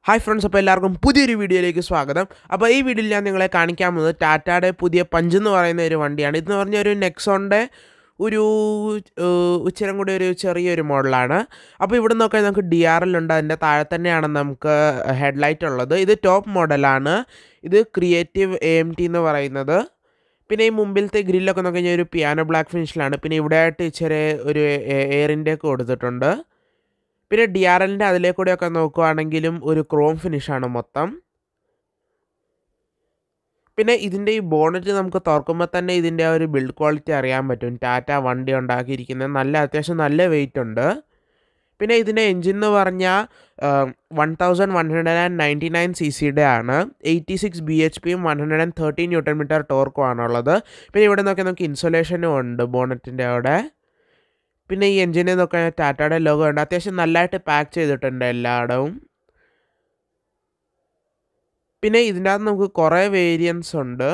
hi friends അപ്പോൾ എല്ലാവർക്കും പുതിയൊരു വീഡിയോയിലേക്ക് സ്വാഗതം അപ്പോൾ ഈ വീഡിയോയിൽ ഞാൻ നിങ്ങളെ കാണിക്കാൻ പോകുന്നത് ടാറ്റയുടെ പുതിയ പഞ്ച് എന്ന് പറയുന്ന ഒരു വണ്ടിയാണ് ഇതെന്ന് പറഞ്ഞ ഒരു നെക്സോണിൻ്റെ ഒരു ഏഹ്, ഇച്ചിരം കൂടി ഒരു ചെറിയൊരു മോഡലാണ് അപ്പോൾ ഇവിടെ നോക്കാൻ നമുക്ക് ഡി ആർ എൽ ഉണ്ട് അതിൻ്റെ താഴെ തന്നെയാണ് നമുക്ക് ഹെഡ്ലൈറ്റ് ഉള്ളത് ഇത് ടോപ്പ് മോഡലാണ് ഇത് ക്രിയേറ്റീവ് എ എം ടി എന്ന് പറയുന്നത് പിന്നെ ഈ മുമ്പിലത്തെ ഗ്രില്ലൊക്കെ നോക്കി കഴിഞ്ഞാൽ ഒരു പിയാനോ ബ്ലാക്ക് ഫിനിഷിലാണ് പിന്നെ ഇവിടെ ആയിട്ട് ഇച്ചിരി ഒരു എയറിൻ്റെ ഒക്കെ കൊടുത്തിട്ടുണ്ട് പിന്നെ ഡി ആർ എല്ലിൻ്റെ അതിലേ കൂടെയൊക്കെ നോക്കുവാണെങ്കിലും ഒരു ക്രോം ഫിനിഷാണ് മൊത്തം പിന്നെ ഇതിൻ്റെ ഈ ബോണറ്റ് നമുക്ക് തുറക്കുമ്പോൾ തന്നെ ഇതിൻ്റെ ആ ഒരു ബിൽഡ് ക്വാളിറ്റി അറിയാൻ പറ്റും ടാറ്റ വണ്ടി ഉണ്ടാക്കിയിരിക്കുന്നത് നല്ല അത്യാവശ്യം നല്ല വെയിറ്റ് ഉണ്ട് പിന്നെ ഇതിൻ്റെ എൻജിൻ എന്ന് പറഞ്ഞാൽ one thousand one hundred and ninety nine C സിയുടെ ആണ് എയ്റ്റി സിക്സ് ബി എച്ച് പിയും one hundred and thirty newton metre ടോർക്കും ആണുള്ളത് പിന്നെ ഇവിടെ നോക്കിയാൽ നമുക്ക് ഇൻസുലേഷനും ഉണ്ട് ബോണറ്റിൻ്റെ അവിടെ പിന്നെ ഈ എൻജിനിൽ നോക്കാൻ ടാറ്റയുടെ ലോഗോ ഉണ്ട് അത്യാവശ്യം നല്ലതായിട്ട് പാക്ക് ചെയ്തിട്ടുണ്ട് എല്ലായിടവും പിന്നെ ഇതിൻ്റെ അകത്ത് നമുക്ക് കുറേ വേരിയൻസ് ഉണ്ട്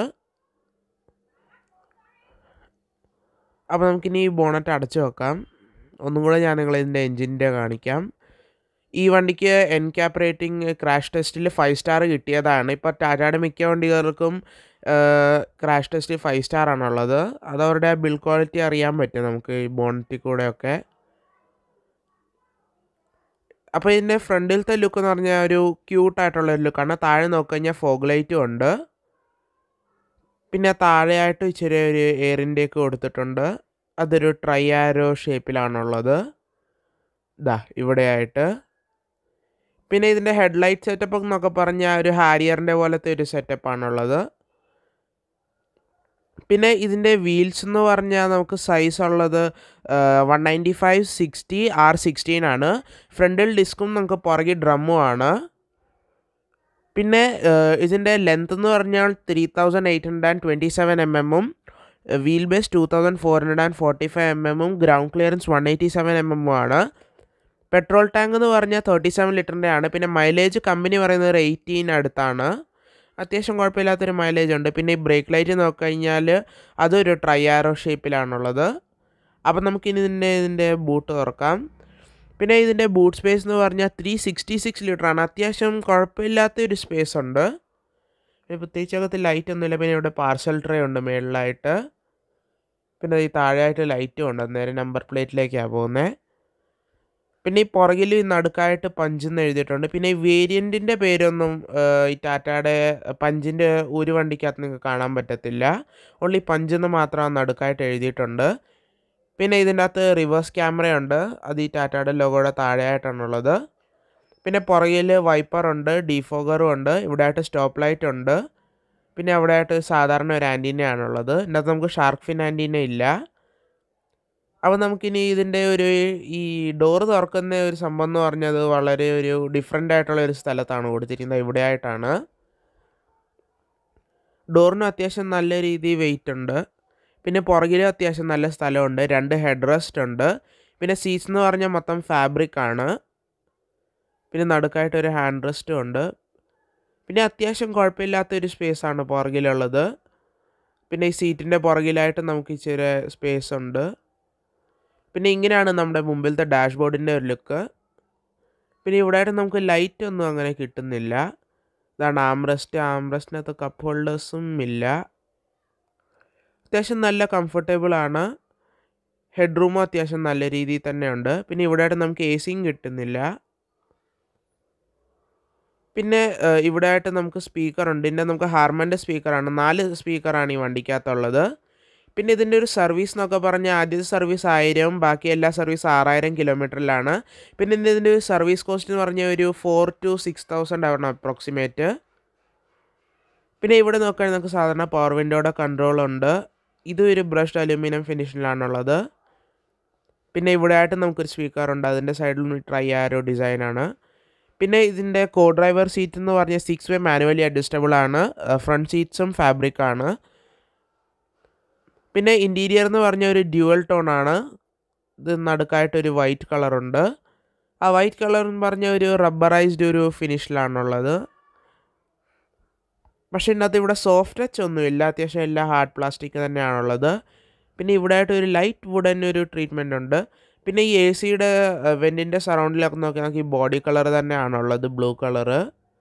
അപ്പോൾ നമുക്കിനി ഈ ബോണറ്റ് അടച്ചു വെക്കാം ഒന്നും കൂടെ ഞാൻ നിങ്ങളെ ഇതിൻ്റെ എൻജിൻ്റെ കാണിക്കാം ഈ വണ്ടിക്ക് എൻ ക്യാപ് റേറ്റിംഗ് ക്രാഷ് ടെസ്റ്റിൽ ഫൈവ് സ്റ്റാർ കിട്ടിയതാണ് ഇപ്പോൾ ടാറ്റയുടെ മിക്ക വണ്ടികൾക്കും ക്രാഷ് ടെസ്റ്റ് ഫൈവ് സ്റ്റാർ ആണുള്ളത് അത് അവരുടെ ബിൽഡ് ക്വാളിറ്റി അറിയാൻ പറ്റും നമുക്ക് ഈ ബോണറ്റിൽ കൂടെയൊക്കെ അപ്പോൾ ഇതിൻ്റെ ഫ്രണ്ടിലത്തെ ലുക്ക് എന്ന് പറഞ്ഞാൽ ഒരു ക്യൂട്ടായിട്ടുള്ള ഒരു ലുക്കാണ് താഴെ നോക്കി കഴിഞ്ഞാൽ ഫോഗ് ലൈറ്റും ഉണ്ട് പിന്നെ താഴെയായിട്ട് ഇച്ചിരി ഒരു എയറിൻ്റെ ഒക്കെ കൊടുത്തിട്ടുണ്ട് അതൊരു ട്രൈ ആരോ ഷേപ്പിലാണുള്ളത് ഇതാ ഇവിടെയായിട്ട് പിന്നെ ഇതിൻ്റെ ഹെഡ്ലൈറ്റ് സെറ്റപ്പ് എന്നൊക്കെ പറഞ്ഞാൽ ഒരു ഹാരിയറിൻ്റെ പോലത്തെ ഒരു സെറ്റപ്പാണുള്ളത് പിന്നെ ഇതിൻ്റെ വീൽസ് എന്ന് പറഞ്ഞാൽ നമുക്ക് സൈസ് ഉള്ളത് one ninety five sixty R sixteen ആണ് ഫ്രണ്ടിൽ ഡിസ്കും നമുക്ക് പുറകിൽ ഡ്രമ്മും ആണ് പിന്നെ ഇതിൻ്റെ ലെങ്ത് എന്ന് പറഞ്ഞാൽ three thousand eight hundred and twenty seven M എമ്മും wheel base two thousand four hundred and forty five M എമ്മും ground clearance one eighty seven M എമ്മും ആണ് പെട്രോൾ ടാങ്ക് എന്ന് പറഞ്ഞാൽ തേർട്ടി സെവൻ ലിറ്ററിൻ്റെ ആണ് പിന്നെ മൈലേജ് കമ്പനി പറയുന്നത് ഒരു എയ്റ്റീൻ അടുത്താണ് അത്യാവശ്യം കുഴപ്പമില്ലാത്തൊരു മൈലേജ് ഉണ്ട് പിന്നെ ഈ ബ്രേക്ക് ലൈറ്റ് നോക്കിക്കഴിഞ്ഞാൽ അതൊരു ട്രൈ ആരോ ഷേപ്പിലാണുള്ളത് അപ്പം നമുക്കിനി ഇതിൻ്റെ ഇതിൻ്റെ ബൂട്ട് തുറക്കാം പിന്നെ ഇതിൻ്റെ ബൂട്ട് സ്പേസ് എന്ന് പറഞ്ഞാൽ ത്രീ സിക്സ്റ്റി സിക്സ് ലിറ്ററാണ് അത്യാവശ്യം കുഴപ്പമില്ലാത്ത ഒരു സ്പേസ് ഉണ്ട് പിന്നെ പ്രത്യേകിച്ച് അകത്ത് ലൈറ്റ് ഒന്നുമില്ല പിന്നെ ഇവിടെ പാർസൽ ട്രേ ഉണ്ട് മേളിലായിട്ട് പിന്നെ ഈ താഴെയായിട്ട് ലൈറ്റും ഉണ്ട് അന്നേരം നമ്പർ പ്ലേറ്റിലേക്കാണ് പോകുന്നത് പിന്നെ ഈ പുറകിൽ നടുക്കായിട്ട് പഞ്ച് എന്ന് എഴുതിയിട്ടുണ്ട് പിന്നെ ഈ വേരിയൻറ്റിൻ്റെ പേരൊന്നും ഏഹ്, ഈ ടാറ്റയുടെ പഞ്ചിൻ്റെ ഒരു വണ്ടിക്കകത്ത് നിങ്ങൾക്ക് കാണാൻ പറ്റത്തില്ല ഓൺലി പഞ്ച് എന്ന് മാത്രം നടുക്കായിട്ട് എഴുതിയിട്ടുണ്ട് പിന്നെ ഇതിൻ്റെ അകത്ത് റിവേഴ്സ് ക്യാമറയുണ്ട് അത് ഈ ടാറ്റയുടെ ലോഗോയുടെ താഴെയായിട്ടാണുള്ളത് പിന്നെ പുറകിൽ വൈപ്പർ ഉണ്ട് ഡീഫോഗറും ഉണ്ട് ഇവിടെ ആയിട്ട് സ്റ്റോപ്പ് ലൈറ്റ് ഉണ്ട് പിന്നെ അവിടെ ആയിട്ട് സാധാരണ ഒരു ആൻറ്റീനയാണുള്ളത് ഇതിൻ്റെ അകത്ത് നമുക്ക് ഷാർക്ക് ഫിൻ ആൻറ്റീന ഇല്ല അപ്പോൾ നമുക്കിനി ഇതിൻ്റെ ഒരു ഈ ഡോറ് തുറക്കുന്ന ഒരു സംഭവം എന്ന് പറഞ്ഞത് വളരെ ഒരു ഡിഫറെൻ്റ് ആയിട്ടുള്ള ഒരു സ്ഥലത്താണ് കൊടുത്തിരിക്കുന്നത് ഇവിടെ ആയിട്ടാണ് ഡോറിന് അത്യാവശ്യം നല്ല രീതിയിൽ വെയിറ്റ് ഉണ്ട് പിന്നെ പുറകിലും അത്യാവശ്യം നല്ല സ്ഥലമുണ്ട് രണ്ട് ഹെഡ് റെസ്റ്റ് ഉണ്ട് പിന്നെ സീറ്റ്സ് എന്ന് പറഞ്ഞാൽ മൊത്തം ഫാബ്രിക് ആണ് പിന്നെ നടുക്കായിട്ട് ഒരു ഹാൻഡ് റെസ്റ്റും ഉണ്ട് പിന്നെ അത്യാവശ്യം കുഴപ്പമില്ലാത്തൊരു സ്പേസ് ആണ് പുറകിലുള്ളത് പിന്നെ ഈ സീറ്റിൻ്റെ പുറകിലായിട്ട് നമുക്ക് ഇച്ചിരി സ്പേസ് ഉണ്ട് പിന്നെ ഇങ്ങനെയാണ് നമ്മുടെ മുമ്പിലത്തെ ഡാഷ്ബോർഡിൻ്റെ ഒരു ലുക്ക് പിന്നെ ഇവിടെ ആയിട്ട് നമുക്ക് ലൈറ്റ് ഒന്നും അങ്ങനെ കിട്ടുന്നില്ല ഇതാണ് ആംറസ്റ്റ് ആംറസ്റ്റിനകത്ത് കപ്പ് ഹോൾഡേഴ്സും ഇല്ല അത്യാവശ്യം നല്ല കംഫർട്ടബിൾ ആണ് ഹെഡ് റൂമും അത്യാവശ്യം നല്ല രീതിയിൽ തന്നെ ഉണ്ട് പിന്നെ ഇവിടെ ആയിട്ട് നമുക്ക് എ സിയും കിട്ടുന്നില്ല പിന്നെ ഏഹ്, ഇവിടെ ആയിട്ട് നമുക്ക് സ്പീക്കർ ഉണ്ട് ഇതിൻ്റെ നമുക്ക് ഹാർമൻ്റെ സ്പീക്കറാണ് നാല് സ്പീക്കറാണ് ഈ വണ്ടിക്കകത്തുള്ളത് പിന്നെ ഇതിൻ്റെ ഒരു സർവീസ് എന്നൊക്കെ പറഞ്ഞാൽ ആദ്യത്തെ സർവീസ് ആയിരം ബാക്കി എല്ലാ സർവീസ് ആറായിരം കിലോമീറ്ററിലാണ് പിന്നെ ഇതിൻ്റെ ഇതിൻ്റെ ഒരു സർവീസ് കോസ്റ്റ് എന്ന് പറഞ്ഞാൽ ഒരു ഫോർ ടു സിക്സ് തൗസൻഡ് ആവണം അപ്രോക്സിമേറ്റ് പിന്നെ ഇവിടെ നോക്കുകയാണെങ്കിൽ നമുക്ക് സാധാരണ പവർ വിൻഡോയുടെ കൺട്രോൾ ഉണ്ട് ഇതും ഒരു ബ്രഷ്ഡ് അലൂമിനിയം ഫിനിഷിലാണുള്ളത് പിന്നെ ഇവിടെ ആയിട്ട് നമുക്കൊരു സ്പീക്കർ ഉണ്ട് അതിൻ്റെ സൈഡിൽ ട്രൈ ആരോ ഡിസൈനാണ് പിന്നെ ഇതിൻ്റെ കോ ഡ്രൈവർ സീറ്റ് എന്ന് പറഞ്ഞാൽ സിക്സ് വേ മാനുവലി അഡ്ജസ്റ്റബിൾ ആണ് ഫ്രണ്ട് സീറ്റ്സും ഫാബ്രിക് ആണ് പിന്നെ ഇൻറ്റീരിയർ എന്ന് പറഞ്ഞ ഒരു ഡ്യുവൽ ടോൺ ആണ് ഇത് നടുക്കായിട്ടൊരു വൈറ്റ് കളറുണ്ട് ആ വൈറ്റ് കളർ എന്ന് പറഞ്ഞ ഒരു റബ്ബറൈസ്ഡ് ഒരു ഫിനിഷിലാണുള്ളത് പക്ഷേ ഇതിനകത്ത് ഇവിടെ സോഫ്റ്റ് ടച്ച് ഒന്നുമില്ല അത്യാവശ്യം എല്ലാം ഹാർഡ് പ്ലാസ്റ്റിക് തന്നെയാണുള്ളത് പിന്നെ ഇവിടെ ആയിട്ട് ഒരു ലൈറ്റ് വുഡൻ ഒരു ട്രീറ്റ്മെൻ്റ് ഉണ്ട് പിന്നെ ഈ എ സിയുടെ വെൻറ്റിൻ്റെ സറൗണ്ടിലൊക്കെ നോക്കി നമുക്ക് ഈ ബോഡി കളർ തന്നെയാണുള്ളത് ബ്ലൂ കളറ്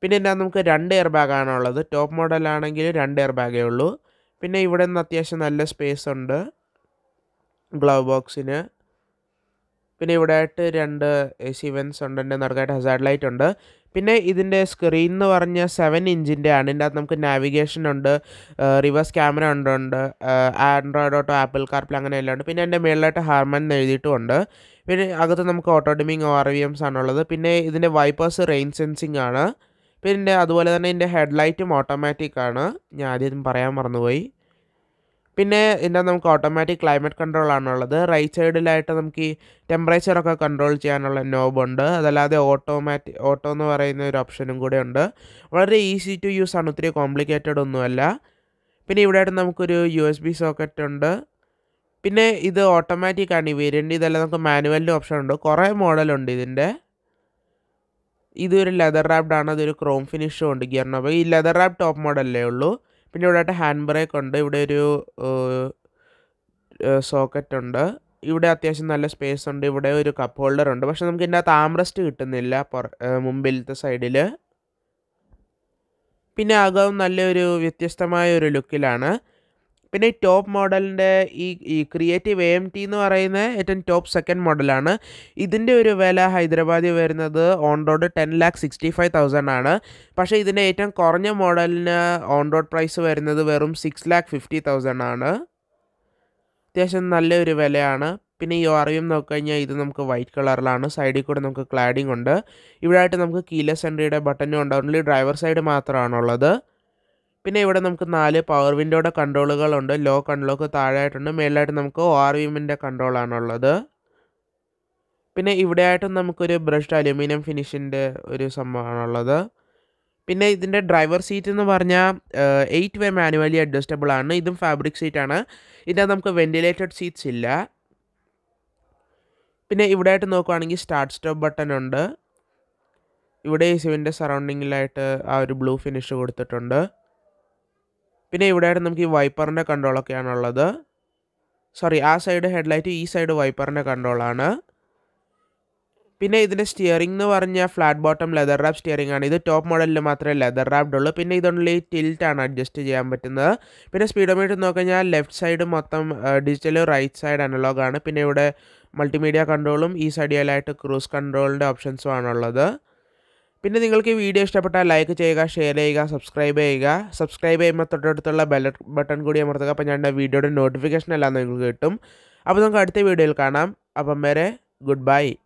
പിന്നെ ഇതിനകത്ത് നമുക്ക് രണ്ട് എയർ ബാഗാണ് ഉള്ളത് ടോപ്പ് മോഡലാണെങ്കിൽ രണ്ട് എയർ ബാഗേ ഉള്ളൂ പിന്നെ ഇവിടെ നിന്ന് അത്യാവശ്യം നല്ല സ്പേസ് ഉണ്ട് ഗ്ലൗ ബോക്സിന് പിന്നെ ഇവിടെ ആയിട്ട് രണ്ട് എ സി വെൻസ് ഉണ്ട് എൻ്റെ നടുക്കായിട്ട് ഹസാർഡ് ലൈറ്റ് ഉണ്ട് പിന്നെ ഇതിൻ്റെ സ്ക്രീൻ എന്ന് പറഞ്ഞാൽ സെവൻ ഇഞ്ചിൻ്റെ ആണ് ഇതിൻ്റെ അകത്ത് നമുക്ക് നാവിഗേഷൻ ഉണ്ട് റിവേഴ്സ് ക്യാമറ ഉണ്ട് ഉണ്ട് ആൻഡ്രോയിഡ് ഓട്ടോ ആപ്പിൾ കാർപ്ലേ അങ്ങനെ എല്ലാം ഉണ്ട് പിന്നെ എൻ്റെ മേളിലായിട്ട് ഹാർമൻ എന്ന് എഴുതിയിട്ടുമുണ്ട് പിന്നെ അകത്ത് നമുക്ക് auto dimming O R V Ms ആണുള്ളത് പിന്നെ ഇതിൻ്റെ വൈപ്പേഴ്സ് റെയിൻ സെൻസിങ് ആണ് പിന്നെ അതുപോലെ തന്നെ ഇതിൻ്റെ ഹെഡ്ലൈറ്റും ഓട്ടോമാറ്റിക് ആണ് ഞാൻ ആദ്യം പറയാൻ മറന്നുപോയി പിന്നെ ഇതിൻ്റെ നമുക്ക് ഓട്ടോമാറ്റിക് ക്ലൈമറ്റ് കൺട്രോൾ ആണുള്ളത് റൈറ്റ് സൈഡിലായിട്ട് നമുക്ക് ഈ ടെമ്പറേച്ചറൊക്കെ കൺട്രോൾ ചെയ്യാനുള്ള നോബ് ഉണ്ട് അതല്ലാതെ ഓട്ടോമാറ്റിക് ഓട്ടോ എന്ന് പറയുന്ന ഒരു ഓപ്ഷനും കൂടെ ഉണ്ട് വളരെ ഈസി ടു യൂസ് ആണ് ഒത്തിരി കോംപ്ലിക്കേറ്റഡ് ഒന്നുമല്ല പിന്നെ ഇവിടെ ആയിട്ട് നമുക്കൊരു യു എസ് ബി സോക്കറ്റ് ഉണ്ട് പിന്നെ ഇത് ഓട്ടോമാറ്റിക് ആണ് ഈ വേരിയൻ്റ് ഇതെല്ലാം നമുക്ക് മാനുവലിൻ്റെ ഓപ്ഷൻ ഉണ്ട് കുറേ മോഡലുണ്ട് ഇതിൻ്റെ ഇതൊരു ലെതർ റാപ്ഡ് ആണ് അതൊരു ക്രോം ഫിനിഷും ഉണ്ട് ഗിയർ നോബ് ഈ ലെതർ റാപ്പ് ടോപ്പ് മോഡലേ ഉള്ളൂ പിന്നെ ഇവിടെ ആയിട്ട് ഹാൻഡ് ബ്രേക്ക് ഉണ്ട് ഇവിടെ ഒരു സോക്കറ്റ് ഉണ്ട് ഇവിടെ അത്യാവശ്യം നല്ല സ്പേസ് ഉണ്ട് ഇവിടെ ഒരു കപ്പ് ഹോൾഡർ ഉണ്ട് പക്ഷെ നമുക്ക് ഇതിൻ്റെ അകത്ത് ആംറസ്റ്റ് കിട്ടുന്നില്ല പുറ മുമ്പിലത്തെ സൈഡിൽ പിന്നെ അകവും നല്ലൊരു വ്യത്യസ്തമായ ഒരു ലുക്കിലാണ് പിന്നെ ഈ ടോപ്പ് മോഡലിൻ്റെ ഈ ഈ ക്രിയേറ്റീവ് എ എം ടി എന്ന് പറയുന്ന ഏറ്റവും ടോപ്പ് സെക്കൻഡ് മോഡലാണ് ഇതിൻ്റെ ഒരു വില ഹൈദരാബാദിൽ വരുന്നത് on road ten lakh sixty five thousand ആണ് പക്ഷേ ഇതിൻ്റെ ഏറ്റവും കുറഞ്ഞ മോഡലിന് ഓൺ റോഡ് പ്രൈസ് വരുന്നത് വെറും സിക്സ് ലാക്ക് ഫിഫ്റ്റി തൗസൻഡ് ആണ് അത്യാവശ്യം നല്ലൊരു വിലയാണ് പിന്നെ ഈ ആർവിയും നോക്കിക്കഴിഞ്ഞാൽ ഇത് നമുക്ക് വൈറ്റ് കളറിലാണ് സൈഡിൽ കൂടെ നമുക്ക് ക്ലാഡിംഗ് ഉണ്ട് ഇവിടെ ആയിട്ട് നമുക്ക് കീലെസ് എൻട്രിയുടെ ബട്ടനും ഉണ്ട് ഓൺലി ഡ്രൈവർ സൈഡ് മാത്രമാണുള്ളത് പിന്നെ ഇവിടെ നമുക്ക് നാല് പവർ വിൻഡോയുടെ കൺട്രോളുകളുണ്ട് ലോ കൺട്രോൾക്ക് താഴെയായിട്ടുണ്ട് മേളിലായിട്ട് നമുക്ക് ഒ ആർ വിമിൻ്റെ കൺട്രോളാണുള്ളത് പിന്നെ ഇവിടെ ആയിട്ടും നമുക്കൊരു ബ്രഷ്ഡ് അലുമിനിയം ഫിനിഷിൻ്റെ ഒരു സംഭവമാണുള്ളത് പിന്നെ ഇതിൻ്റെ ഡ്രൈവർ സീറ്റ് എന്ന് പറഞ്ഞാൽ എയ്റ്റ് വേ മാനുവലി അഡ്ജസ്റ്റബിൾ ആണ് ഇതും ഫാബ്രിക് സീറ്റാണ് ഇതിനകത്ത് നമുക്ക് വെൻറ്റിലേറ്റഡ് സീറ്റ്സ് ഇല്ല പിന്നെ ഇവിടെ ആയിട്ട് നോക്കുവാണെങ്കിൽ സ്റ്റാർട്ട് സ്റ്റോപ്പ് ബട്ടൺ ഉണ്ട് ഇവിടെ ഈ സിവിൻ്റെ സറൗണ്ടിങ്ങിലായിട്ട് ആ ഒരു ബ്ലൂ ഫിനിഷ് കൊടുത്തിട്ടുണ്ട് പിന്നെ ഇവിടെ ആയിട്ട് നമുക്ക് ഈ വൈപ്പറിൻ്റെ കൺട്രോളൊക്കെയാണുള്ളത് സോറി ആ സൈഡ് ഹെഡ്ലൈറ്റ് ഈ സൈഡ് വൈപ്പറിൻ്റെ കൺട്രോളാണ് പിന്നെ ഇതിൻ്റെ സ്റ്റിയറിംഗ് എന്ന് പറഞ്ഞാൽ flat bottom leather wrap steering ആണ് ഇത് ടോപ്പ് മോഡലിൽ മാത്രമേ ലെതർ റാപ്ഡ് ഉള്ളൂ പിന്നെ ഇതൊൺലി ടിൽറ്റ് ആണ് അഡ്ജസ്റ്റ് ചെയ്യാൻ പറ്റുന്നത് പിന്നെ സ്പീഡോമീറ്റർ നോക്കിക്കഴിഞ്ഞാൽ ലെഫ്റ്റ് സൈഡ് മൊത്തം ഡിജിറ്റൽ റൈറ്റ് സൈഡ് അനലോഗ് ആണ് പിന്നെ ഇവിടെ മൾട്ടിമീഡിയ കൺട്രോളും ഈ സൈഡിലായിട്ട് ക്രൂസ് കൺട്രോളിൻ്റെ ഓപ്ഷൻസും ആണുള്ളത് പിന്നെ നിങ്ങൾക്ക് ഈ വീഡിയോ ഇഷ്ടപ്പെട്ടാൽ ലൈക്ക് ചെയ്യുക ഷെയർ ചെയ്യുക സബ്സ്ക്രൈബ് ചെയ്യുക സബ്സ്ക്രൈബ് ചെയ്യുമ്പോൾ തൊട്ടടുത്തുള്ള ബെൽ ബട്ടൺ കൂടി അമർത്തുക അപ്പോൾ ഞാൻ വീഡിയോയുടെ നോട്ടിഫിക്കേഷൻ എല്ലാം നിങ്ങൾക്ക് കിട്ടും അപ്പോൾ നമുക്ക് അടുത്ത വീഡിയോയിൽ കാണാം അപ്പം വരെ ഗുഡ് ബൈ